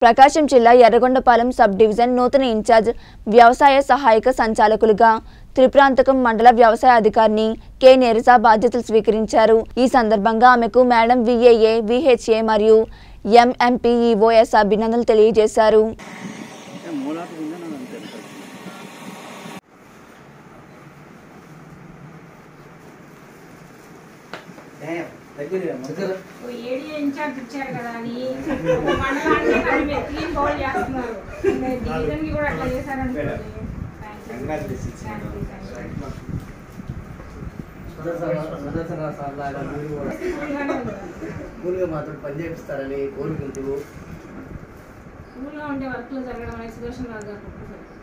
ప్రకాశం జిల్లా Yerragondapalem sub division నూతన incharge వ్యవసాయ సహాయక సంచాలకులుగా త్రిపురాంతకం మండల వ్యవసాయ అధికారిని కె నెరసా బాధ్యతలు స్వీకరించారు ఈ సందర్భంగా ఆమెకు మేడం విఏఏ విహెచ్ఏ మరియు ఎంఎంపీఈఓఎస్ అభినందనలు తెలియజేశారు మూలాపు కింద నాకు అంతే ఓ ఏరియా ఇన్ఛార్జ్ ఇచ్చారు కదా అని ఒక మండలాన్ని అది మీరు క్లీన్ బౌల్ చేస్తున్నారు మీరు డివిజన్ కి కూడా అట్లా చేశారనుకోండి Thank you. Thank you, thank you. సుదర్శన సార్లాగా మీరు కూడా కూల్గానే ఉంది. కూల్గా మాత్రం పని చేపిస్తారని కోరుకుంటూ కూల్గా ఉండే వర్క్లు జరగడం అనేది సుదర్శన్ రాజు గారు గొప్ప